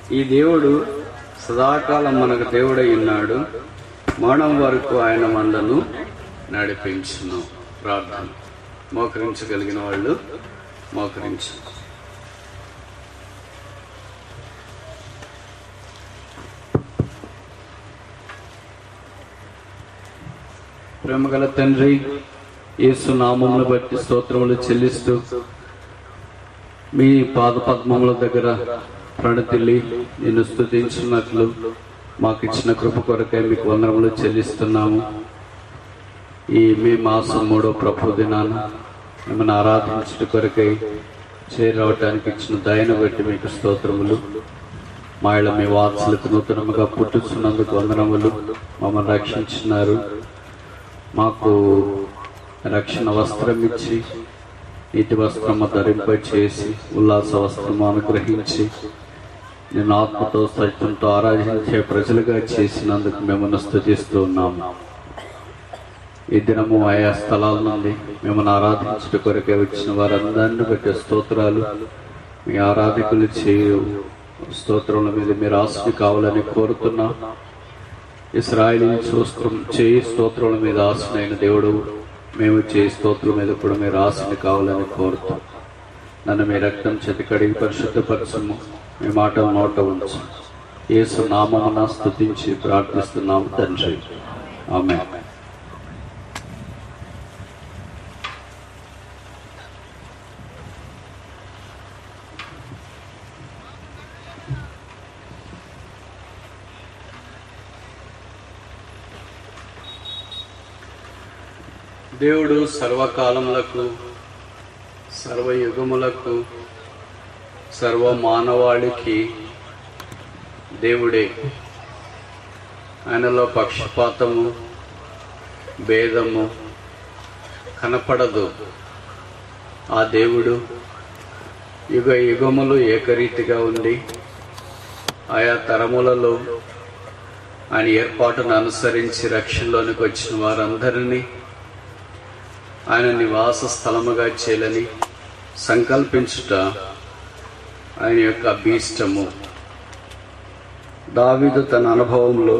ఈ దేవుడు సదాకాలం మనకు దేవుడై ఉన్నాడు మరణం వరకు ఆయన మనలను నడిపించును ప్రార్థన మోకరించగలిగిన వాళ్ళు మోకరించు ప్రేమగల తండ్రి యేసు నామమును బట్టి స్తోత్రములు చెల్లిస్తూ మీ పాద పద్మముల దగ్గర ప్రణతిల్లి నిన్ను స్తుతించినట్లు మాకు ఇచ్చిన కృప కొరకై మీకు వందనములు చెల్లిస్తున్నాము ఈ మే మాసం మూడో ప్రభు దినాన మిమ్మల్ని ఆరాధించడం కొరకై చేరవటానికి ఇచ్చిన దయను బట్టి మీకు స్తోత్రములు మా ఇళ్ళ మీ వాత్సలకు నూతనముగా పుట్టుతున్నందుకు వందనములు మమ్మల్ని రక్షించినారు మాకు రక్షణ వస్త్రం ఇచ్చి నీటి వస్త్రము ధరింప చేసి ఉల్లాస వస్త్రము అనుగ్రహించి నేను ఆత్మతో సత్యంతో ఆరాధించే ప్రజలుగా చేసినందుకు మిమ్మల్ని స్థుతిస్తూ ఉన్నాము ఈ దినము ఆయా స్థలాల నుండి మిమ్మల్ని ఆరాధించడం కొరకే వచ్చిన వారందరిని బట్టి స్తోత్రాలు మీ ఆరాధికులు చేయు స్తోత్రముల మీద మీరు ఆస్తి కావాలని కోరుతున్నా ఇస్రాయలీ స్తోత్రం చేయి స్తోత్రముల మీద ఆశనైన దేవుడు మేము చేయి స్తోత్రం మీద కూడా మీరు ఆశని కావాలని కోరుతాం నన్ను మీ రక్తం చేతి కడిగి పరిశుద్ధపరచము మీ మాట నోట ఉంచు యేసు నామమున స్తుతించి ప్రార్థిస్తున్నాము తండ్రి ఆమె దేవుడు సర్వకాలములకు సర్వయుగములకు సర్వ మానవాళికి దేవుడే ఆయనలో పక్షపాతము భేదము కనపడదు ఆ దేవుడు యుగ యుగములు ఏకరీతిగా ఉండి ఆయా తరములలో ఆయన ఏర్పాటును అనుసరించి రక్షణలోనికి వచ్చిన వారందరినీ ఆయన నివాస స్థలముగా చేయాలని సంకల్పించుట ఆయన యొక్క అభీష్టము దావీదు తన అనుభవంలో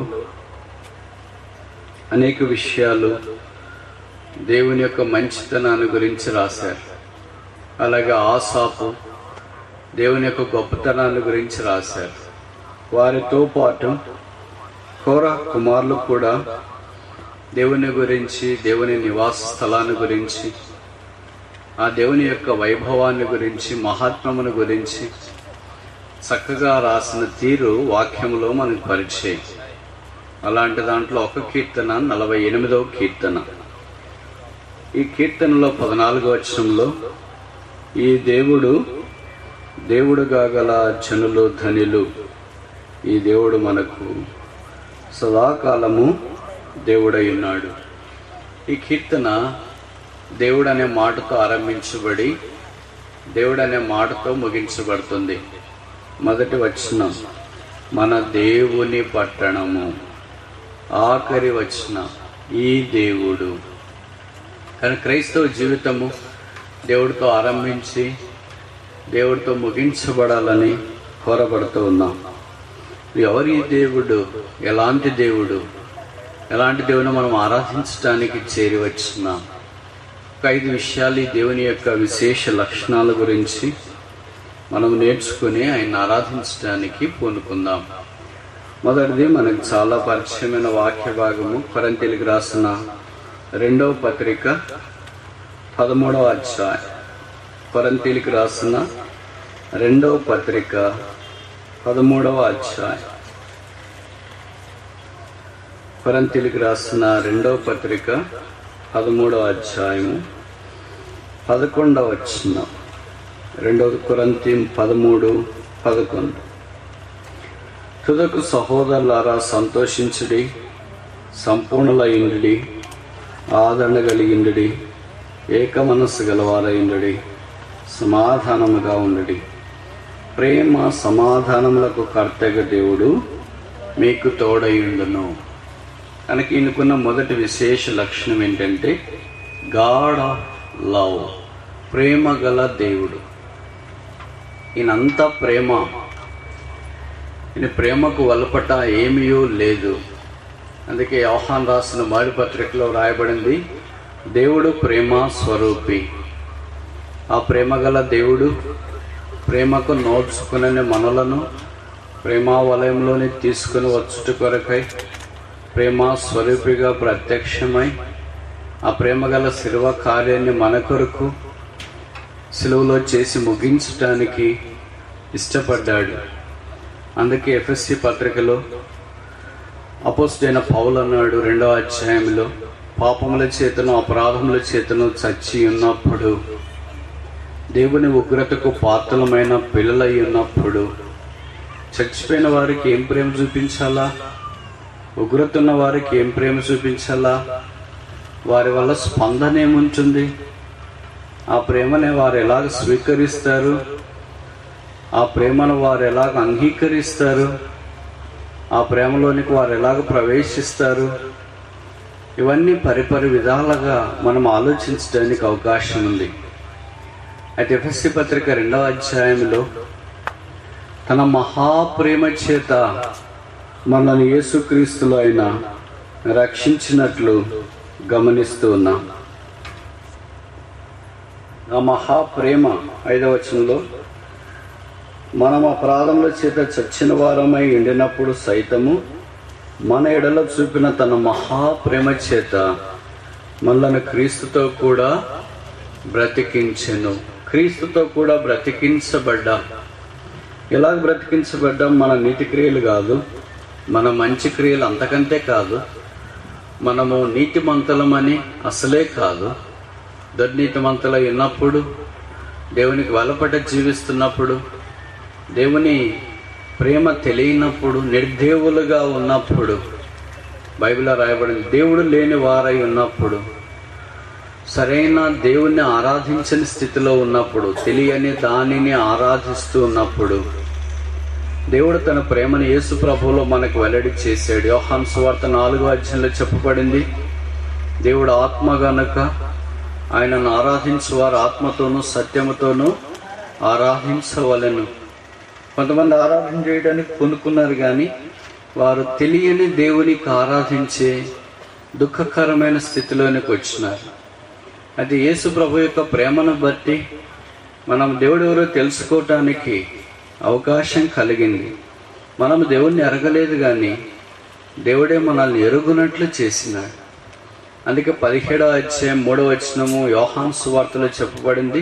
అనేక విషయాలు దేవుని యొక్క మంచితనాన్ని గురించి రాశారు అలాగే ఆసాపు దేవుని యొక్క గొప్పతనాన్ని గురించి రాశారు వారితో పాటు కోర కుమారులు కూడా దేవుని గురించి దేవుని నివాస స్థలాన్ని గురించి ఆ దేవుని యొక్క వైభవాన్ని గురించి మహాత్మమును గురించి చక్కగా రాసిన తీరు వాక్యములో మనకు పరిచయం అలాంటి దాంట్లో ఒక కీర్తన నలభై ఎనిమిదవ కీర్తన ఈ కీర్తనలో పద్నాలుగో వచనంలో ఈ దేవుడు దేవుడుగా గల జనులు ధనులు ఈ దేవుడు మనకు సదాకాలము దేవుడై ఉన్నాడు ఈ కీర్తన దేవుడు అనే మాటతో ఆరంభించబడి దేవుడు అనే మాటతో ముగించబడుతుంది మొదటి వచనం మన దేవుని పట్టణము ఆఖరి వచ్చిన ఈ దేవుడు కానీ క్రైస్తవ జీవితము దేవుడితో ఆరంభించి దేవుడితో ముగించబడాలని కోరబడుతూ ఉన్నాం ఎవరి దేవుడు ఎలాంటి దేవుడు ఎలాంటి దేవుని మనం ఆరాధించడానికి చేరి వచ్చినాం ఒక ఐదు విషయాలు ఈ దేవుని యొక్క విశేష లక్షణాల గురించి మనం నేర్చుకుని ఆయన ఆరాధించడానికి పూనుకుందాం మొదటిది మనకు చాలా పరిచయమైన వాక్య భాగము కొరంతెలికి రాసిన రెండవ పత్రిక పదమూడవ అధ్యాయం కొరంతెలికి రాసిన రెండవ పత్రిక పదమూడవ అధ్యాయం కొరంతెలికి రాసిన రెండవ పత్రిక పదమూడవ అధ్యాయము పదకొండవ వచ్చిన రెండవ కొరంతి పదమూడు పదకొండు తుదకు సహోదరులారా సంతోషించుడి సంపూర్ణులైండి ఆదరణ కలిగిండి ఏక మనస్సు గలవారైండి సమాధానముగా ఉండి ప్రేమ సమాధానములకు కర్తగ దేవుడు మీకు తోడయుండును కనుక ఈయనకున్న మొదటి విశేష లక్షణం ఏంటంటే గాడ్ ఆఫ్ లవ్ ప్రేమ గల దేవుడు ఈయనంతా ప్రేమ ఈయన ప్రేమకు వలపట ఏమీయో లేదు అందుకే యోహాన్ రాసిన మారి పత్రికలో రాయబడింది దేవుడు ప్రేమ స్వరూపి ఆ ప్రేమ గల దేవుడు ప్రేమకు నోచుకునే మనలను ప్రేమా వలయంలోని తీసుకుని వచ్చుట కొరకై ప్రేమ స్వరూపిగా ప్రత్యక్షమై ఆ ప్రేమ గల శిలువ కార్యాన్ని మన కొరకు సిలువలో చేసి ముగించటానికి ఇష్టపడ్డాడు అందుకే ఎఫ్ఎస్సి పత్రికలో అపోస్టైన పౌలు అన్నాడు రెండవ అధ్యాయంలో పాపముల చేతను అపరాధముల చేతను చచ్చి ఉన్నప్పుడు దేవుని ఉగ్రతకు పాత్రలమైన పిల్లలై ఉన్నప్పుడు చచ్చిపోయిన వారికి ఏం ప్రేమ చూపించాలా ఉగ్రత ఉన్న వారికి ఏం ప్రేమ చూపించాలా వారి వల్ల స్పందన ఏముంటుంది ఆ ప్రేమని వారు ఎలాగ స్వీకరిస్తారు ఆ ప్రేమను వారు ఎలాగ అంగీకరిస్తారు ఆ ప్రేమలోనికి వారు ఎలాగ ప్రవేశిస్తారు ఇవన్నీ పరిపరి విధాలుగా మనం ఆలోచించడానికి అవకాశం ఉంది అయితే ఎఫ్ఎస్సి పత్రిక రెండవ అధ్యాయంలో తన మహాప్రేమ చేత మనల్ని యేసుక్రీస్తులో ఆయన రక్షించినట్లు గమనిస్తూ ఉన్నాం ఆ మహాప్రేమ ఐదవ వచనంలో మనం అపరాధముల చేత చచ్చిన వారమై ఎండినప్పుడు సైతము మన ఎడల చూపిన తన మహాప్రేమ చేత మనలను క్రీస్తుతో కూడా బ్రతికించెను క్రీస్తుతో కూడా బ్రతికించబడ్డా ఎలా బ్రతికించబడ్డాం మన నీతి క్రియలు కాదు మన మంచి క్రియలు అంతకంతే కాదు మనము నీతిమంతులమని అసలే కాదు దుర్నీతిమంతులై ఉన్నప్పుడు దేవునికి వలపట జీవిస్తున్నప్పుడు దేవుని ప్రేమ తెలియనప్పుడు నిర్దేవులుగా ఉన్నప్పుడు బైబిల్లో రాయబడింది దేవుడు లేని వారై ఉన్నప్పుడు సరైన దేవుణ్ణి ఆరాధించని స్థితిలో ఉన్నప్పుడు తెలియని దానిని ఆరాధిస్తూ ఉన్నప్పుడు దేవుడు తన ప్రేమను యేసు ప్రభువులో మనకు వెల్లడి చేశాడు యోహాన్ సువార్త నాలుగో అధ్యాయంలో చెప్పబడింది దేవుడు ఆత్మ గనుక ఆయనను ఆరాధించువారు ఆత్మతోనూ సత్యముతోనూ ఆరాధించవలెను కొంతమంది ఆరాధన చేయడానికి కొనుక్కున్నారు కానీ వారు తెలియని దేవునికి ఆరాధించే దుఃఖకరమైన స్థితిలోనికి వచ్చినారు అది యేసు ప్రభు యొక్క ప్రేమను బట్టి మనం దేవుడు ఎవరో తెలుసుకోవటానికి అవకాశం కలిగింది మనం దేవుణ్ణి ఎరగలేదు కానీ దేవుడే మనల్ని ఎరుగునట్లు చేసినాడు అందుకే పదిహేడవ అధ్యాయం మూడవ వచనము యోహాన్ సువార్తలో చెప్పబడింది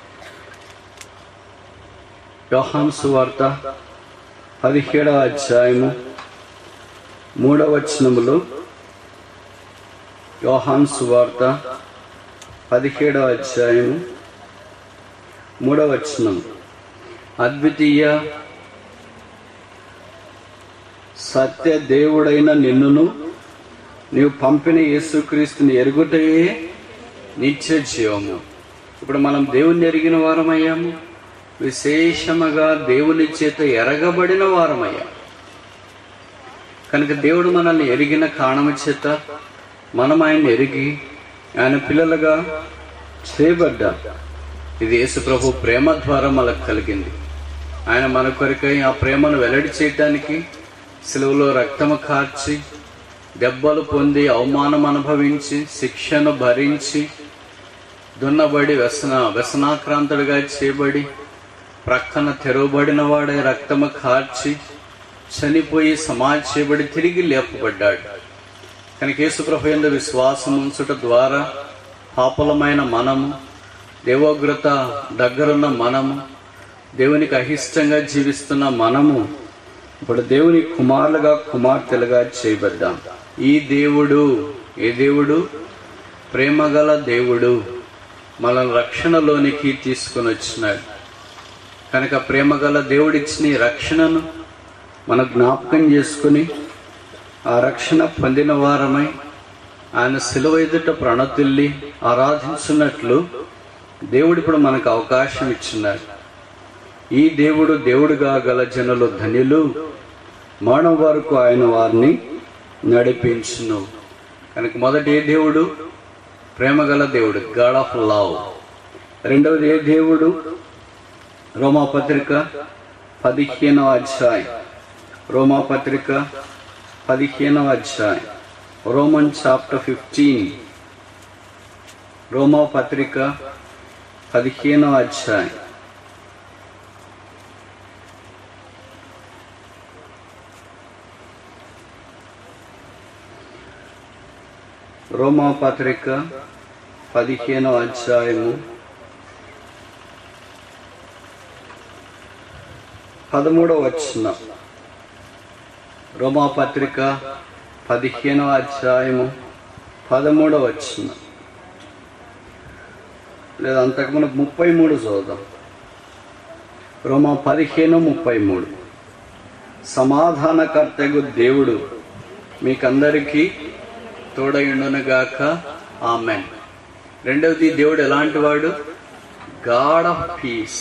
యోహాన్ సువార్త పదిహేడవ అధ్యాయము మూడవ వచనములో యోహాన్ సువార్త పదిహేడవ అధ్యాయము మూడవ వచనం అద్వితీయ సత్య దేవుడైన నిన్నును నీవు పంపిన యేసుక్రీస్తుని ఎరుగుటయే నిత్య జీవము ఇప్పుడు మనం దేవుణ్ణి ఎరిగిన వారమయ్యాము విశేషముగా దేవుని చేత ఎరగబడిన వారమయ్యాం కనుక దేవుడు మనల్ని ఎరిగిన కారణము చేత మనం ఆయన ఎరిగి ఆయన పిల్లలుగా చేయబడ్డా ఇది యేసు ప్రభు ప్రేమ ద్వారా మనకు కలిగింది ఆయన మన కొరకై ఆ ప్రేమను వెల్లడి చేయటానికి సెలవులో రక్తము కార్చి దెబ్బలు పొంది అవమానం అనుభవించి శిక్షను భరించి దున్నబడి వ్యసన వ్యసనాక్రాంతుడిగా చేయబడి ప్రక్కన తెరవబడిన వాడే రక్తము కార్చి చనిపోయి సమాధి చేయబడి తిరిగి లేపబడ్డాడు కనుక యేసుప్రభు యందు విశ్వాసం ఉంచుట ద్వారా పాపలమైన మనము దేవోగ్రత దగ్గరున్న మనము దేవునికి అహిష్టంగా జీవిస్తున్న మనము ఇప్పుడు దేవుని కుమారులుగా కుమార్తెలుగా చేయబడ్డాం ఈ దేవుడు ఏ దేవుడు ప్రేమగల దేవుడు మనల్ని రక్షణలోనికి తీసుకొని వచ్చినాడు కనుక ప్రేమగల దేవుడిచ్చిన ఈ రక్షణను మన జ్ఞాపకం చేసుకుని ఆ రక్షణ పొందిన వారమై ఆయన సిలువ ఎదుట ప్రణతిల్లి ఆరాధించున్నట్లు దేవుడు ఇప్పుడు మనకు అవకాశం ఇచ్చినాడు ఈ దేవుడు దేవుడుగా గల జనులు ధన్యులు మరణం వరకు ఆయన వారిని నడిపించును కనుక మొదటి ఏ దేవుడు ప్రేమగల దేవుడు గాడ్ ఆఫ్ లవ్ రెండవది ఏ దేవుడు రోమాపత్రిక పదిహేనవ అధ్యాయం రోమా పత్రిక పదిహేనవ అధ్యాయం రోమన్ చాప్టర్ ఫిఫ్టీన్ రోమా పత్రిక పదిహేనవ అధ్యాయం రోమా పత్రిక పదిహేనవ అధ్యాయము పదమూడవ వచ్చిన రోమా పత్రిక పదిహేనవ అధ్యాయము పదమూడవ వచ్చిన లేదా అంతకుముందు ముప్పై మూడు చూద్దాం రోమా పదిహేను ముప్పై మూడు సమాధానకర్తగు దేవుడు మీకందరికీ తోడయుండునుగాక ఆమెన్ రెండవది దేవుడు ఎలాంటి వాడు గాడ్ ఆఫ్ పీస్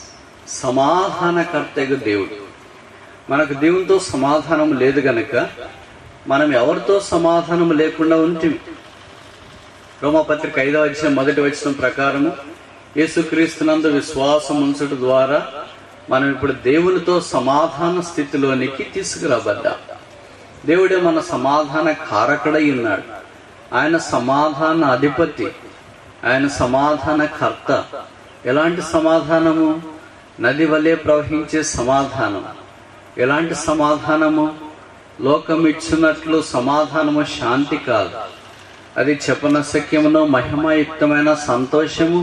సమాధానకర్తగు దేవుడు మనకు దేవునితో సమాధానం లేదు గనక మనం ఎవరితో సమాధానం లేకుండా ఉంటుంది రోమపత్రిక ఐదవ వచ్చిన మొదటి వచ్చిన ప్రకారము యేసుక్రీస్తునందు విశ్వాసం ఉంచట ద్వారా మనం ఇప్పుడు దేవునితో సమాధాన స్థితిలోనికి తీసుకురాబడ్డాం దేవుడే మన సమాధాన కారకుడై ఉన్నాడు ఆయన సమాధాన అధిపతి ఆయన సమాధాన కర్త ఎలాంటి సమాధానము నది వలె ప్రవహించే సమాధానం ఎలాంటి సమాధానము లోకం ఇచ్చినట్లు సమాధానము శాంతి కాదు అది చెప్పనశక్యమును మహిమయుక్తమైన సంతోషము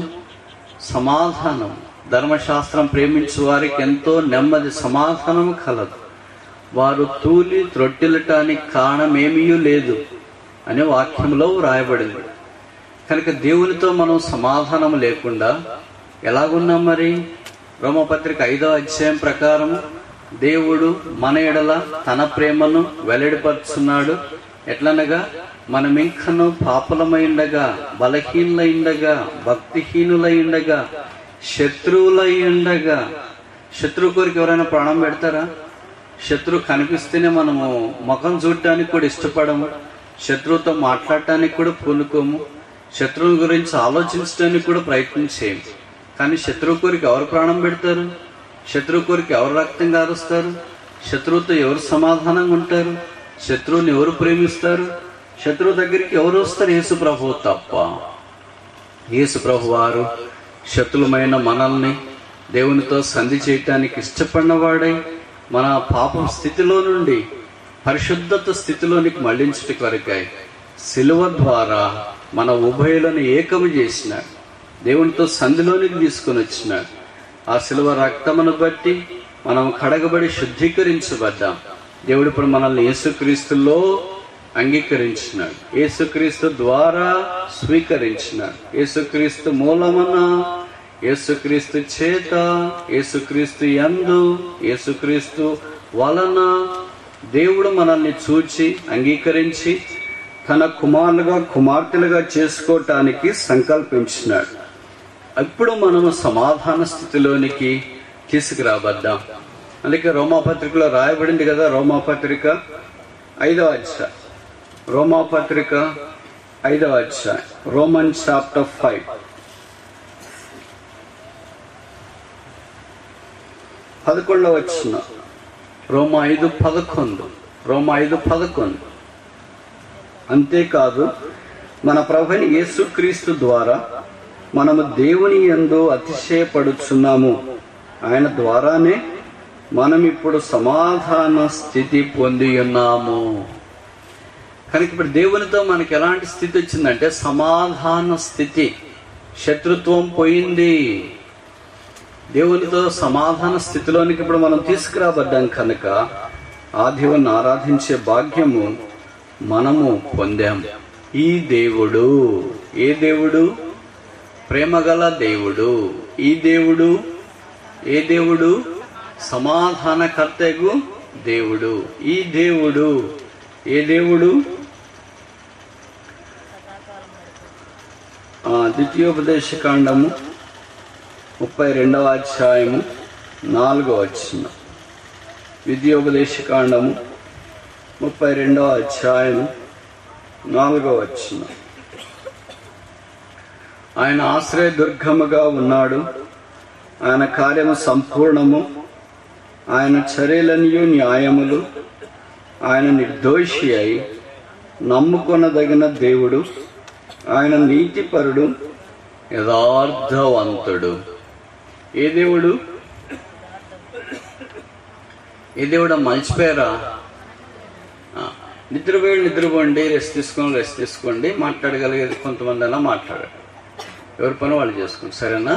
సమాధానం ధర్మశాస్త్రం ప్రేమించు వారికి ఎంతో నెమ్మది సమాధానము కలదు వారు తూలి త్రొట్టిల్లటానికి కారణమేమీ లేదు అనే వాక్యంలో వ్రాయబడింది కనుక దేవునితో మనం సమాధానం లేకుండా ఎలాగున్నాం మరి రోమపత్రిక ఐదో అధ్యాయం ప్రకారం దేవుడు మన ఎడల తన ప్రేమను వెల్లడిపరుచున్నాడు ఎట్లనగా మనం ఇంకను పాపలమైండగా బలహీనులైండగా భక్తిహీనులైండగా శత్రువులైండగా శత్రువు కోరిక ఎవరైనా ప్రాణం పెడతారా శత్రువు కనిపిస్తేనే మనము ముఖం చూడటానికి కూడా ఇష్టపడము శత్రువుతో మాట్లాడటానికి కూడా పూనుకోము శత్రువు గురించి ఆలోచించడానికి కూడా ప్రయత్నం చేయము కానీ శత్రువు కోరిక ఎవరు ప్రాణం పెడతారు శత్రువు కోరిక ఎవరు రక్తం కారుస్తారు శత్రువుతో ఎవరు సమాధానంగా ఉంటారు శత్రువుని ఎవరు ప్రేమిస్తారు శత్రువు దగ్గరికి ఎవరు వస్తారు యేసు ప్రభు తప్ప యేసు ప్రభు వారు శత్రులమైన మనల్ని దేవునితో సంధి చేయటానికి ఇష్టపడిన వాడై మన పాపం స్థితిలో నుండి పరిశుద్ధత స్థితిలోనికి మళ్లించుట కొరకాయి శిలువ ద్వారా మన ఉభయులను ఏకము చేసినాడు దేవునితో సంధిలోనికి తీసుకొని వచ్చినాడు ఆ శిలువ రక్తమును బట్టి మనం కడగబడి శుద్ధీకరించబడ్డాం దేవుడు ఇప్పుడు మనల్ని యేసుక్రీస్తులో అంగీకరించినాడు యేసుక్రీస్తు ద్వారా స్వీకరించినాడు యేసుక్రీస్తు మూలమున యేసుక్రీస్తు చేత యేసుక్రీస్తు యందు యేసుక్రీస్తు వలన దేవుడు మనల్ని చూచి అంగీకరించి తన కుమారులుగా కుమార్తెలుగా చేసుకోవటానికి సంకల్పించినాడు ఇప్పుడు మనము సమాధాన స్థితిలోనికి తీసుకురాబద్దాం అందుకే రోమాపత్రికలో రాయబడింది కదా రోమాపత్రిక ఐదవ అధ్యాయం రోమాపత్రిక ఐదవ అధ్యాయం రోమన్ చాప్టర్ ఫైవ్ పదకొండవ వచ్చిన రోమ ఐదు పదకొండు రోమ ఐదు పదకొండు అంతేకాదు మన ప్రభుని యేసుక్రీస్తు ద్వారా మనము దేవుని యందు అతిశయపడుచున్నాము ఆయన ద్వారానే మనం ఇప్పుడు సమాధాన స్థితి పొంది ఉన్నాము కనుక ఇప్పుడు దేవునితో మనకి ఎలాంటి స్థితి వచ్చిందంటే సమాధాన స్థితి శత్రుత్వం పోయింది దేవునితో సమాధాన స్థితిలోనికి ఇప్పుడు మనం తీసుకురాబడ్డాం కనుక ఆ దేవుని ఆరాధించే భాగ్యము మనము పొందాం ఈ దేవుడు ఏ దేవుడు ప్రేమగల దేవుడు ఈ దేవుడు ఏ దేవుడు సమాధానకర్తగు దేవుడు ఈ దేవుడు ఏ దేవుడు ఆ, ద్వితీయోపదేశ కాండము ముప్పై రెండవ అధ్యాయము నాలుగవ వచ్చిన ద్వితీయోపదేశ కాండము ముప్పై రెండవ అధ్యాయము నాలుగవ వచ్చిన ఆయన ఆశ్రయ దుర్గముగా ఉన్నాడు ఆయన కార్యము సంపూర్ణము ఆయన చర్యలనియు న్యాయములు ఆయన నిర్దోషి అయి నమ్ముకొనదగిన దేవుడు ఆయన నీతిపరుడు యథార్థవంతుడు ఏ దేవుడు ఏ దేవుడు మర్చిపోయారా ఆ, నిద్రపోయి నిద్రపోండి రెస్ట్ తీసుకోండి రెస్ట్ తీసుకోండి మాట్లాడగలిగేది కొంతమంది అలా మాట్లాడారు ఎవరి పని వాళ్ళు చేసుకోండి సరేనా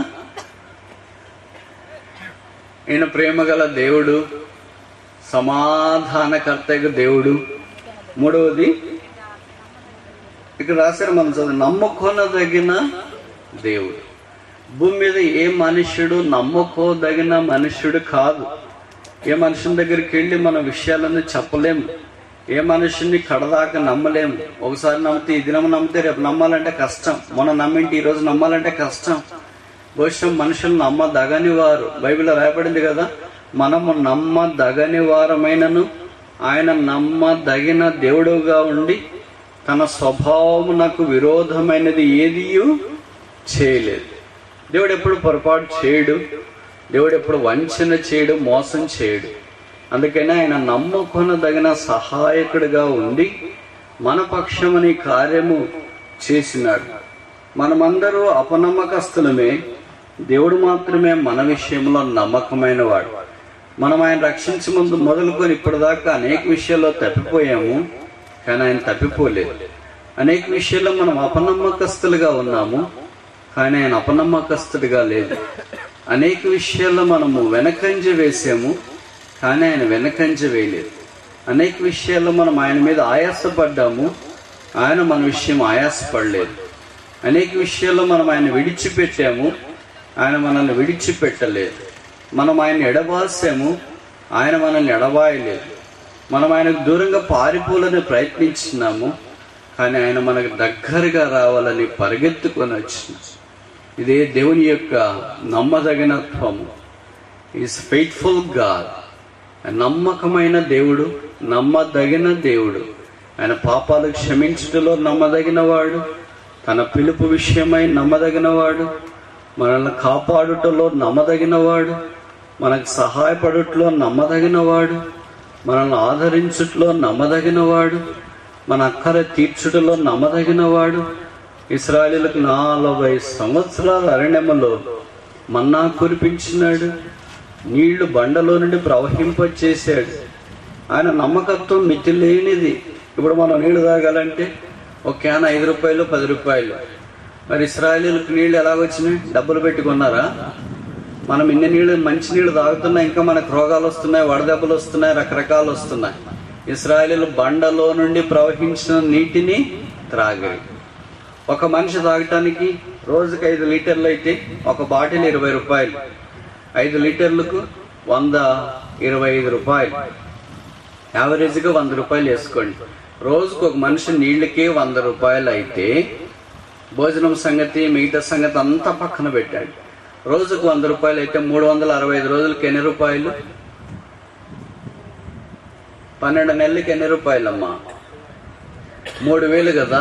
ఈయన ప్రేమ గల దేవుడు సమాధానకర్తగా దేవుడు మూడవది ఇక్కడ రాశారు మనం చదువు నమ్ముకొనదగిన దేవుడు భూమి మీద ఏ మనుష్యుడు నమ్ముకోదగిన మనుష్యుడు కాదు ఏ మనుషుని దగ్గరికి వెళ్ళి మన విషయాలను చెప్పలేము ఏ మనుషుని కడదాకా నమ్మలేము ఒకసారి నమ్మితే ఈ దినం నమ్మితే రేపు నమ్మాలంటే కష్టం మొన్న నమ్మింటి ఈరోజు నమ్మాలంటే కష్టం బహుశా మనుషులు నమ్మదగని వారు బైబిల్లో రాయబడింది కదా మనము నమ్మదగని వారమైనను ఆయన నమ్మదగిన దేవుడుగా ఉండి తన స్వభావమునకు విరోధమైనది ఏదియు చేయలేదు దేవుడు ఎప్పుడు పొరపాటు చేయడు దేవుడు ఎప్పుడు వంచన చేయడు మోసం చేయడు అందుకని ఆయన నమ్ముకొనదగిన సహాయకుడిగా ఉండి మన పక్షమని కార్యము చేసినాడు మనమందరూ అపనమ్మకస్తులమే దేవుడు మాత్రమే మన విషయంలో నమ్మకమైన వాడు మనం ఆయన రక్షించే ముందు మొదలుకొని ఇప్పటిదాకా అనేక విషయాల్లో తప్పిపోయాము కానీ ఆయన తప్పిపోలేదు అనేక విషయాల్లో మనం అపనమ్మకస్తులుగా ఉన్నాము కానీ ఆయన అపనమ్మకస్తుడిగా లేదు అనేక విషయాల్లో మనము వెనకంజ వేసాము కానీ ఆయన వెనకంజ వేయలేదు అనేక విషయాల్లో మనం ఆయన మీద ఆయాసపడ్డాము ఆయన మన విషయం ఆయాసపడలేదు అనేక విషయాల్లో మనం ఆయన విడిచిపెట్టాము ఆయన మనల్ని విడిచిపెట్టలేదు మనం ఆయన ఎడబాసాము ఆయన మనల్ని ఎడబాయలేదు మనం ఆయనకు దూరంగా పారిపోవాలని ప్రయత్నించినాము కానీ ఆయన మనకు దగ్గరగా రావాలని పరిగెత్తుకొని వచ్చిన ఇదే దేవుని యొక్క నమ్మదగినత్వము ఈస్ ఫెయిట్ఫుల్ గాడ్ నమ్మకమైన దేవుడు నమ్మదగిన దేవుడు ఆయన పాపాలు క్షమించుటలో నమ్మదగిన వాడు తన పిలుపు విషయమై నమ్మదగిన వాడు మనల్ని కాపాడుటలో నమ్మదగిన వాడు మనకు సహాయపడుటలో నమ్మదగిన వాడు మనల్ని ఆదరించుటలో నమ్మదగిన వాడు మన అక్కర తీర్చుటలో నమ్మదగిన వాడు ఇస్రాయలీలకు నలభై సంవత్సరాల అరణ్యములో మన్నా కురిపించినాడు నీళ్లు బండలో నుండి ప్రవహింపచేశాడు ఆయన నమ్మకత్వం మితి లేనిది ఇప్పుడు మనం నీళ్లు తాగాలంటే ఒక క్యాన్ ఐదు రూపాయలు పది రూపాయలు మరి ఇస్రాయలీలకు నీళ్లు ఎలాగొచ్చినాయి డబ్బులు పెట్టుకున్నారా మనం ఇన్ని నీళ్ళు మంచి నీళ్లు తాగుతున్నాయి ఇంకా మనకు రోగాలు వస్తున్నాయి వడదెబ్బలు వస్తున్నాయి రకరకాలు వస్తున్నాయి ఇస్రాయలీలు బండలో నుండి ప్రవహించిన నీటిని త్రాగరు ఒక మనిషి తాగటానికి రోజుకి ఐదు లీటర్లు అయితే ఒక బాటిల్ ఇరవై రూపాయలు ఐదు లీటర్లకు వంద ఇరవై ఐదు రూపాయలు యావరేజ్గా వంద రూపాయలు వేసుకోండి రోజుకు ఒక మనిషి నీళ్ళకే వంద రూపాయలు అయితే భోజనం సంగతి మిగతా సంగతి అంతా పక్కన పెట్టాడు రోజుకు వంద రూపాయలు అయితే మూడు వందల అరవై ఐదు రోజులకి ఎన్ని రూపాయలు పన్నెండు నెలలకి ఎన్ని రూపాయలమ్మా మూడు వేలు కదా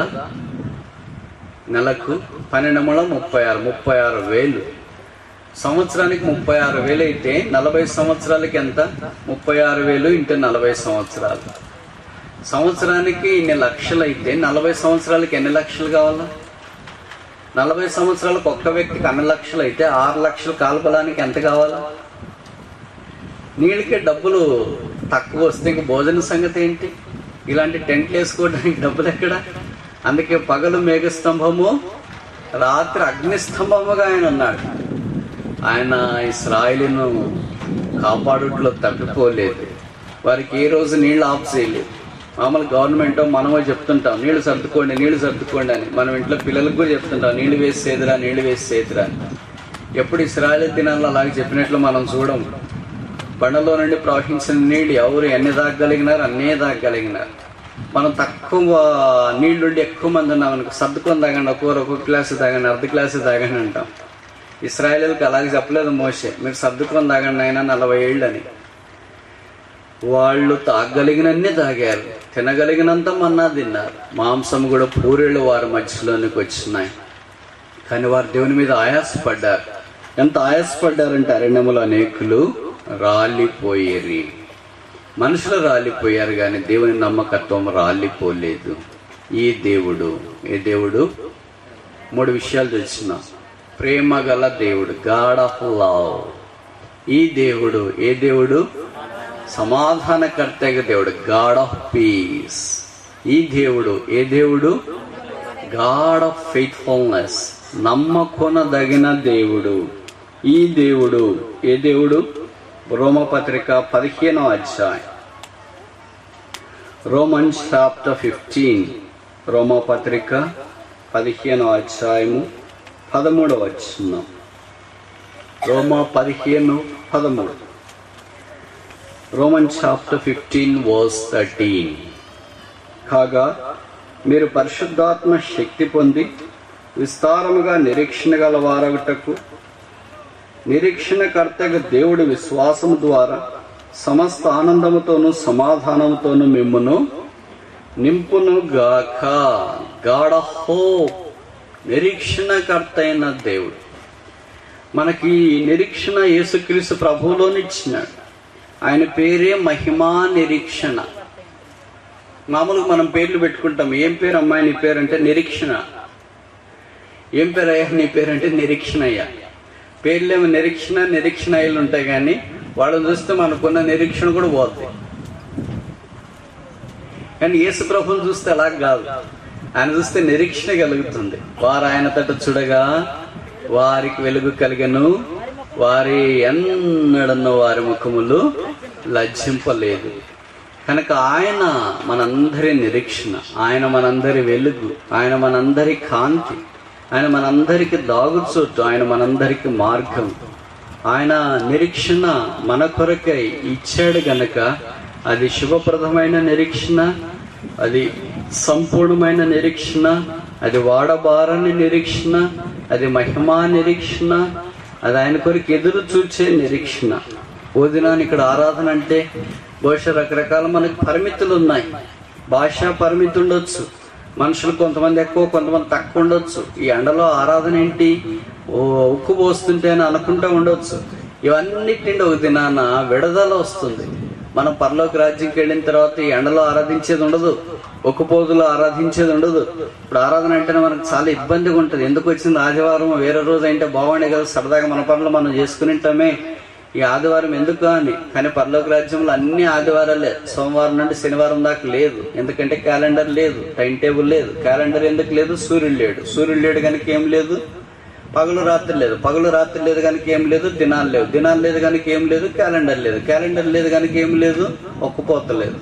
నెలకు పన్నెండు మూల ముప్పై ఆరు ముప్పై ఆరు వేలు సంవత్సరానికి ముప్పై ఆరు వేలు అయితే నలభై సంవత్సరాలకి ఎంత ముప్పై ఆరు వేలు ఇంటూ నలభై సంవత్సరాలు సంవత్సరానికి ఇన్ని లక్షలు అయితే నలభై సంవత్సరాలకి ఎన్ని లక్షలు కావాలా నలభై సంవత్సరాలకు ఒక్క వ్యక్తికి అన్ని లక్షలు అయితే ఆరు లక్షలు కాల్పడానికి ఎంత కావాలా నీళ్ళకి డబ్బులు తక్కువ వస్తే ఇంక భోజన సంగతి ఏంటి ఇలాంటి టెంట్లు వేసుకోవడానికి డబ్బులు ఎక్కడ అందుకే పగలు మేఘస్తంభము రాత్రి అగ్నిస్తంభముగా ఆయన ఉన్నాడు ఆయన ఇస్రాయిలీను కాపాడుట్లో తప్పిపోలేదు వారికి ఏ రోజు నీళ్ళు ఆఫ్ చేయలేదు మామూలు గవర్నమెంట్ మనమో చెప్తుంటాం నీళ్లు సర్దుకోండి నీళ్లు సర్దుకోండి అని మనం ఇంట్లో పిల్లలకు కూడా చెప్తుంటాం నీళ్లు వేసి సేదురా నీళ్లు వేసి సేదురా అని ఎప్పుడు ఇస్రాయల్ దినాల్లో అలాగే చెప్పినట్లు మనం చూడం బండలో నుండి ప్రవహించిన నీళ్ళు ఎవరు ఎన్ని దాగలిగినారు అన్నే దాగలిగినారు మనం తక్కువ నీళ్ళుండి ఎక్కువ మంది ఉన్నాం అనుకో సర్దుకొని తాగండి ఒక్కొక్కరు ఒక్కొక్క గ్లాసు తాగండి అర్ధ గ్లాసు తాగండి అంటాం ఇస్రాయలీలకు అలాగే చెప్పలేదు మోసే మీరు సర్దుకొని తాగండి ఆయన నలభై ఏళ్ళు అని వాళ్ళు తాగలిగినన్ని తాగారు తినగలిగినంత మన్నా తిన్నారు మాంసం కూడా పూరేళ్ళు వారి మధ్యలోనికి వచ్చినాయి కానీ వారు దేవుని మీద ఆయాసపడ్డారు ఎంత ఆయాసపడ్డారంటే అరణ్యములు అనేకులు రాలిపోయేరి మనుషులు రాలిపోయారు కానీ దేవుని నమ్మకత్వం రాలిపోలేదు ఈ దేవుడు ఏ దేవుడు మూడు విషయాలు తెలిసిన ప్రేమ గల దేవుడు గాడ్ ఆఫ్ లవ్ ఈ దేవుడు ఏ దేవుడు సమాధానకర్తగ దేవుడు గాడ్ ఆఫ్ పీస్ ఈ దేవుడు ఏ దేవుడు గాడ్ ఆఫ్ ఫెయిత్ఫుల్నెస్ నమ్మకొనదగిన దేవుడు ఈ దేవుడు ఏ దేవుడు రోమపత్రిక పదిహేనో అధ్యాయం రోమన్స్ చాప్టర్ ఫిఫ్టీన్ రోమపత్రిక పదిహేనో అధ్యాయము పదమూడవ వచ్చినాం రోమా పదిహేను పదమూడు Roman chapter fifteen verse thirteen కాగా మీరు పరిశుద్ధాత్మ శక్తి పొంది విస్తారముగా నిరీక్షణ గల వారగుటకు నిరీక్షణకర్తగా దేవుడి విశ్వాసము ద్వారా సమస్త ఆనందముతోను సమాధానముతోను మిమ్మును నింపును గాక గాడ్ ఆఫ్ హోప్ నిరీక్షణకర్త అయిన దేవుడు మనకి ఈ నిరీక్షణ యేసుక్రీస్తు ప్రభువులోనిచ్చినాడు ఆయన పేరే మహిమా నిరీక్షణ మామూలుగా మనం పేర్లు పెట్టుకుంటాం ఏం పేరు అమ్మాయి నీ పేరు అంటే నిరీక్షణ ఏం పేరు అయ్యా నీ పేరు అంటే నిరీక్షణ అయ్యా పేర్లేమో నిరీక్షణ నిరీక్షణ అయ్యలు ఉంటాయి కానీ వాళ్ళని చూస్తే మనకున్న నిరీక్షణ కూడా పోతుంది కానీ యేసు ప్రభుని చూస్తే అలా కాదు ఆయన చూస్తే నిరీక్షణ కలుగుతుంది వారు ఆయన తట చూడగా వారికి వెలుగు కలిగను వారి ఎన్నడన్న వారి ముఖములు లజ్జింపలేదు కనుక ఆయన మనందరి నిరీక్షణ ఆయన మనందరి వెలుగు ఆయన మనందరి కాంతి ఆయన మనందరికి దాగుచోటు ఆయన మనందరికి మార్గం ఆయన నిరీక్షణ మన కొరకై ఇచ్చాడు గనక అది శుభప్రదమైన నిరీక్షణ అది సంపూర్ణమైన నిరీక్షణ అది వాడబారని నిరీక్షణ అది మహిమా నిరీక్షణ అది ఆయన కొరకు ఎదురు చూచే నిరీక్షణ ఓ దినాన్ని ఇక్కడ ఆరాధన అంటే బహుశా రకరకాల మనకి పరిమితులు ఉన్నాయి భాష పరిమితి ఉండొచ్చు మనుషులు కొంతమంది ఎక్కువ కొంతమంది తక్కువ ఉండొచ్చు ఈ ఎండలో ఆరాధన ఏంటి ఓ ఉక్కు పోస్తుంటే అని అనుకుంటూ ఉండొచ్చు ఇవన్నిటి నుండి ఒక దినాన విడుదల వస్తుంది మనం పరలోక రాజ్యంకి వెళ్ళిన తర్వాత ఈ ఎండలో ఆరాధించేది ఉండదు ఒక్క పోదులో ఆరాధించేది ఉండదు ఇప్పుడు ఆరాధన అంటేనే మనకు చాలా ఇబ్బందిగా ఉంటుంది ఎందుకు వచ్చింది ఆదివారం వేరే రోజు అంటే బాగుండే కదా సరదాగా మన పనులు మనం చేసుకునింటామే ఈ ఆదివారం ఎందుకు అని కానీ పరలోక రాజ్యంలో అన్ని ఆదివారాలే సోమవారం నుండి శనివారం దాకా లేదు ఎందుకంటే క్యాలెండర్ లేదు టైం టేబుల్ లేదు క్యాలెండర్ ఎందుకు లేదు సూర్యుడు లేడు సూర్యుడు లేడు కనుక ఏం లేదు పగలు రాత్రి లేదు పగలు రాత్రి లేదు కనుక ఏం లేదు దినాలు లేవు దినాలు లేదు కనుక ఏం లేదు క్యాలెండర్ లేదు క్యాలెండర్ లేదు కనుక ఏం లేదు ఒక్కపోత లేదు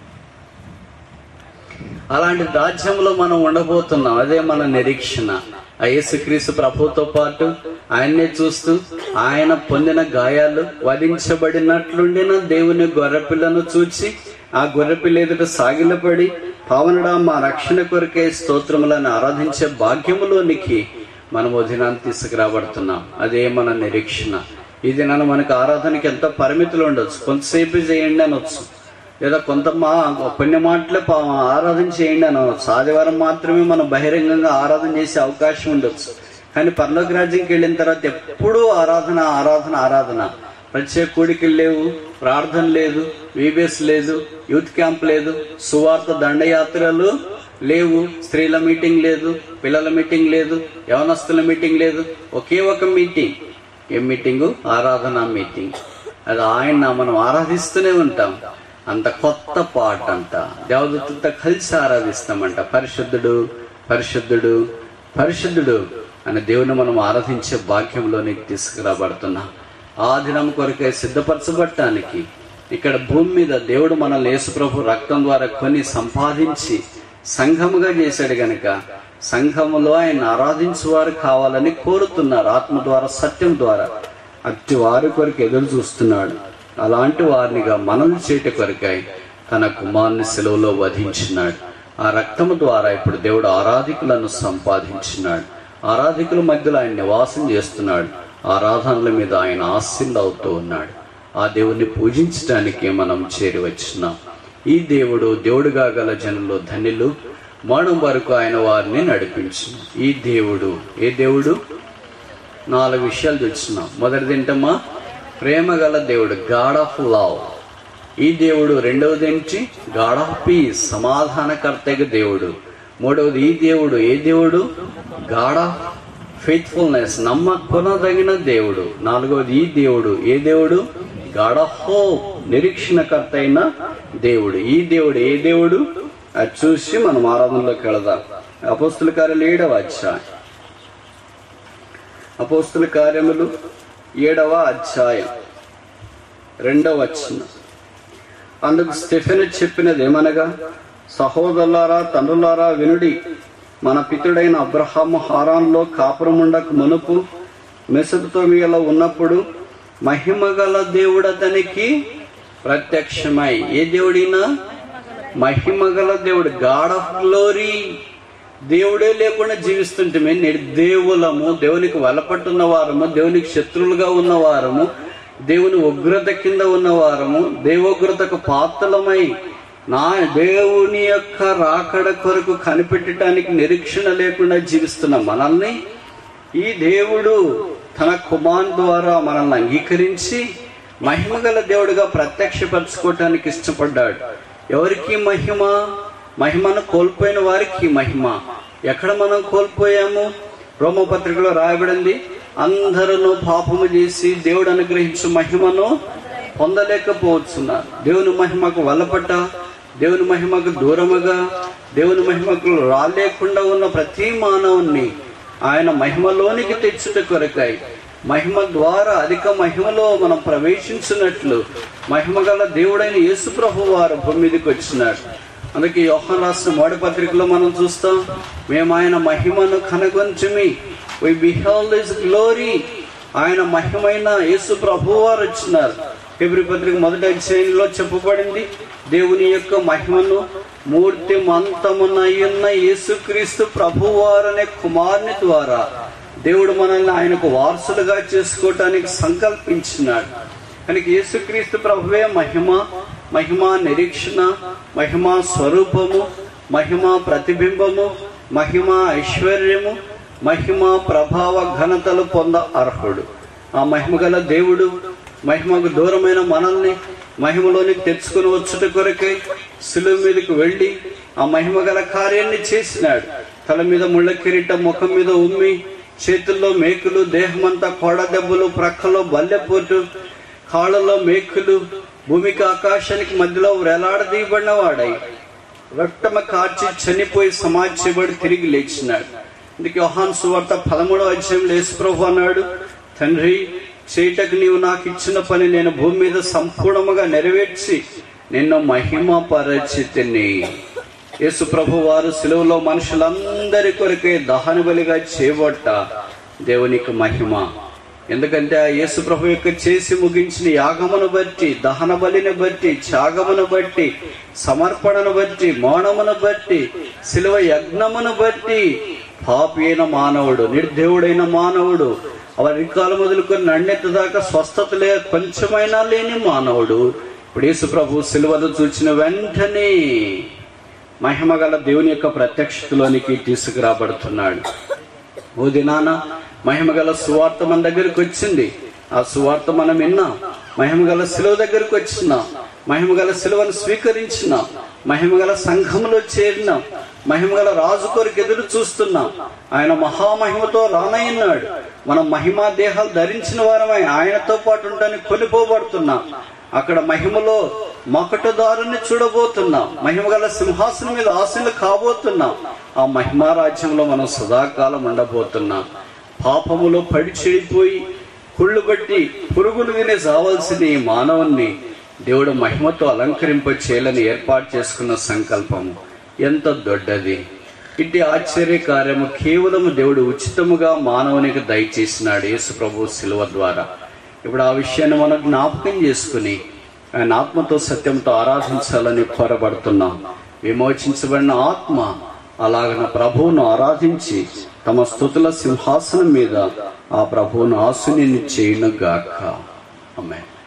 అలాంటి రాజ్యంలో మనం ఉండబోతున్నాం అదే మన నిరీక్షణ ఆ యేసుక్రీస్తు ప్రభుతో పాటు ఆయన్నే చూస్తూ ఆయన పొందిన గాయాలు వధించబడినట్లుండిన దేవుని గొర్రెపిల్లను చూచి ఆ గొర్రెపిల్ల ఎదుట సాగిలపడి పావనడా మా రక్షణ కొరకే స్తోత్రములను ఆరాధించే భాగ్యములోనికి మనం దినాన్ని తీసుకురాబడుతున్నాం అదే మన నిరీక్షణ ఈ దినాన మనకు ఆరాధనకి ఎంతో పరిమితులు ఉండొచ్చు కొంతసేపు చేయండి అనొచ్చు లేదా కొంత మా కొన్ని మాటలే పా- ఆరాధన చేయండి అనవచ్చు ఆదివారం మాత్రమే మనం బహిరంగంగా ఆరాధన చేసే అవకాశం ఉండొచ్చు కానీ పర్లోక రాజ్యంకి వెళ్ళిన తర్వాత ఎప్పుడూ ఆరాధన ఆరాధన ఆరాధన ప్రత్యేక కూడికలు లేవు ప్రార్థన లేదు వీబీఎస్ లేదు యూత్ క్యాంప్ లేదు సువార్త దండయాత్రలు లేవు స్త్రీల మీటింగ్ లేదు పిల్లల మీటింగ్ లేదు యవనస్తుల మీటింగ్ లేదు ఒకే ఒక మీటింగ్ ఏ మీటింగు ఆరాధన మీటింగ్ అది ఆయన మనం ఆరాధిస్తూనే ఉంటాం అంత కొత్త పాట అంట దేవదత్తుతో కలిసి ఆరాధిస్తామంట పరిశుద్ధుడు పరిశుద్ధుడు పరిశుద్ధుడు అనే దేవుని మనం ఆరాధించే భాగ్యంలోనికి తీసుకురాబడుతున్నాం ఆ దినం కొరకే సిద్ధపరచబడటానికి ఇక్కడ భూమి మీద దేవుడు మనల్ని యేసుప్రభు రక్తం ద్వారా కొని సంపాదించి సంఘముగా చేశాడు గనక సంఘములో ఆయన ఆరాధించువారు కావాలని కోరుతున్నారు ఆత్మ ద్వారా సత్యం ద్వారా అట్టి వారి కొరకు ఎదురు చూస్తున్నాడు అలాంటి వారినిగా మనల్ని చేటి కొరకై తన కుమారుని సెలవులో వధించినాడు ఆ రక్తము ద్వారా ఇప్పుడు దేవుడు ఆరాధికులను సంపాదించినాడు ఆరాధికుల మధ్యలో ఆయన నివాసం చేస్తున్నాడు ఆరాధనల మీద ఆయన ఆశీల్ అవుతూ ఉన్నాడు ఆ దేవుణ్ణి పూజించడానికి మనం చేరి వచ్చినాం ఈ దేవుడు దేవుడుగా గల జనులు ధన్యులు మరణం వరకు ఆయన వారిని నడిపించు ఈ దేవుడు ఏ దేవుడు నాలుగు విషయాలు తెలుసున్నాం మొదటిది ఏంటమ్మా ప్రేమ గల దేవుడు గాడ్ ఆఫ్ లవ్ ఈ దేవుడు రెండవది ఏంటి గాడ్ ఆఫ్ పీస్ సమాధానకర్తగా దేవుడు మూడవది ఈ దేవుడు ఏ దేవుడు గాడ్ ఆఫ్ ఫెయిత్ఫుల్నెస్ నమ్మకొనదగిన దేవుడు నాలుగవది ఈ దేవుడు ఏ దేవుడు గాడ్ ఆఫ్ హోప్ నిరీక్షణకర్త అయిన దేవుడు ఈ దేవుడు ఏ దేవుడు అది చూసి మనం ఆరాధనలోకి వెళదాం అపోస్తుల కార్యాలు ఏడవ అధ్యాయం అపోస్తుల కార్యములు ఏడవ అధ్యాయం రెండవ వచనం అందుకు స్టెఫెన్ చెప్పినది ఏమనగా సహోదరులారా తండ్రులారా వినుడి మన పితుడైన అబ్రహాము హారాన్లో కాపురముండకు మునుపు మెసపుతోమియలో ఉన్నప్పుడు మహిమగల దేవుడు అతనికి ప్రత్యక్షమై ఏ దేవుడినా మహిమగల దేవుడు గాడ్ ఆఫ్ గ్లోరీ దేవుడే లేకుండా జీవిస్తుంటే నేడు దేవులము దేవునికి వలపట్టున్న వారము దేవునికి శత్రువులుగా ఉన్న వారము దేవుని ఉగ్రత కింద ఉన్న వారము దేవోగ్రతకు పాత్రలమై నా దేవుని యొక్క రాకడ కొరకు కనిపెట్టడానికి నిరీక్షణ లేకుండా జీవిస్తున్న మనల్ని ఈ దేవుడు తన కుమార్ ద్వారా మనల్ని అంగీకరించి మహిమగల దేవుడిగా ప్రత్యక్షపరచుకోవటానికి ఇష్టపడ్డాడు ఎవరికి మహిమ మహిమను కోల్పోయిన వారికి మహిమ ఎక్కడ మనం కోల్పోయాము రోమపత్రికలో రాయబడింది అందరూ పాపము చేసి దేవుడు అనుగ్రహించు మహిమను పొందలేకపోతున్నారు దేవుని మహిమకు వల్లపట్ట దేవుని మహిమకు దూరముగా దేవుని మహిమకు రాలేకుండా ఉన్న ప్రతి మానవుణ్ణి ఆయన మహిమలోనికి తెచ్చుట కొరకాయి మహిమ ద్వారా అధిక మహిమలో మనం ప్రవేశించినట్లు మహిమగల దేవుడైన యేసు ప్రభు వారు భూమి మీదకి వచ్చినాడు అందుకే యోహన్ రాష్ట్ర మోడి పత్రికలో మనం చూస్తాం మేము ఆయన మహిమను కనగొంచమి వి బిహోల్డ్ హిస్ గ్లోరీ ఆయన మహిమైన యేసు ప్రభు వారు వచ్చినారు ఫిబ్రి పత్రిక మొదటి అధ్యాయంలో చెప్పబడింది దేవుని యొక్క మహిమను మూర్తి మంతమునయ్యున్న యేసుక్రీస్తు ప్రభువారనే కుమారుని ద్వారా దేవుడు మనల్ని ఆయనకు వారసులుగా చేసుకోవటానికి సంకల్పించినాడు కనుక యేసుక్రీస్తు ప్రభువే మహిమ మహిమ నిరీక్షణ మహిమ స్వరూపము మహిమ ప్రతిబింబము మహిమ ఐశ్వర్యము మహిమ ప్రభావ ఘనతలు పొంద అర్హుడు ఆ మహిమ గల దేవుడు మహిమకు దూరమైన మనల్ని మహిమలోనికి తెచ్చుకుని వచ్చుట కొరకై సులువు మీదకి వెళ్ళి ఆ మహిమ గల కార్యాన్ని చేసినాడు తల మీద ముళ్ళ కిరీటం ముఖం మీద ఉమ్మి చేతుల్లో మేకులు దేహమంతా కోడ దెబ్బలు ప్రక్కలో బల్లెపోటు కాళ్ళలో మేకులు భూమికి ఆకాశానికి మధ్యలో వేలాడదీయబడిన వాడై రక్తమ కార్చి చనిపోయి సమాజబడి తిరిగి లేచినాడు అందుకే యోహాన్ సువార్త పదమూడవ అధ్యాయంలో యేసుప్రభు అన్నాడు తండ్రి చేయటకు నీవు నాకు ఇచ్చిన పని నేను భూమి మీద సంపూర్ణముగా నెరవేర్చి నిన్ను మహిమ పరచితిని యేసు ప్రభు వారు సెలవులో మనుషులందరి కొరకే దహన బలిగా చేయబట్ట దేవునికి మహిమ ఎందుకంటే ఆ యేసు ప్రభు యొక్క చేసి ముగించిన యాగమును బట్టి దహన బలిని బట్టి త్యాగమును బట్టి సమర్పణను బట్టి మౌనమును బట్టి శిలువ యజ్ఞమును బట్టి పాపి అయిన మానవుడు నిర్దేవుడైన మానవుడు అవరికాలు మొదలుకొని నన్నెత్త దాకా స్వస్థత లే కొంచెమైనా లేని మానవుడు ఇప్పుడు యేసు ప్రభు సిలువను చూచిన వెంటనే మహిమ గల దేవుని యొక్క ప్రత్యక్షతలోనికి తీసుకురాబడుతున్నాడు ఓ దినాన మహిమగల సువార్త మన దగ్గరికి వచ్చింది ఆ సువార్త మనం విన్నాం మహిమగల శిలువ దగ్గరికి వచ్చినాం మహిమగల శిలువను స్వీకరించినాం మహిమగల సంఘంలో చేరినాం మహిమగల రాజు కొరకు ఎదురు చూస్తున్నాం ఆయన మహామహిమతో రానయ్యున్నాడు మనం మహిమా దేహాలు ధరించిన వారమై ఆయనతో పాటు ఉండడానికి కొనిపోబడుతున్నాం అక్కడ మహిమలో మకటదారుని చూడబోతున్నాం మహిమగల సింహాసనం మీద ఆశలు కాబోతున్నాం ఆ మహిమా రాజ్యంలో మనం సదాకాలం ఉండబోతున్నాం పాపములో పడి చెడిపోయి కుళ్ళు బట్టి పురుగులు వినే చావాల్సిన ఈ మానవుణ్ణి దేవుడు మహిమతో అలంకరింప చేయాలని ఏర్పాటు చేసుకున్న సంకల్పము ఎంత దొడ్డది ఇట్టి ఆశ్చర్య కార్యము కేవలం దేవుడు ఉచితముగా మానవునికి దయచేసినాడు యేసు ప్రభు శిలువ ద్వారా ఇప్పుడు ఆ విషయాన్ని మనం జ్ఞాపకం చేసుకుని ఆయన ఆత్మతో సత్యంతో ఆరాధించాలని కోరబడుతున్నాం విమోచించబడిన ఆత్మ అలాగన ప్రభువును ఆరాధించి తమ స్థుతుల సింహాసనం మీద ఆ ప్రభువును ఆసుని చేయును గాక ఆమె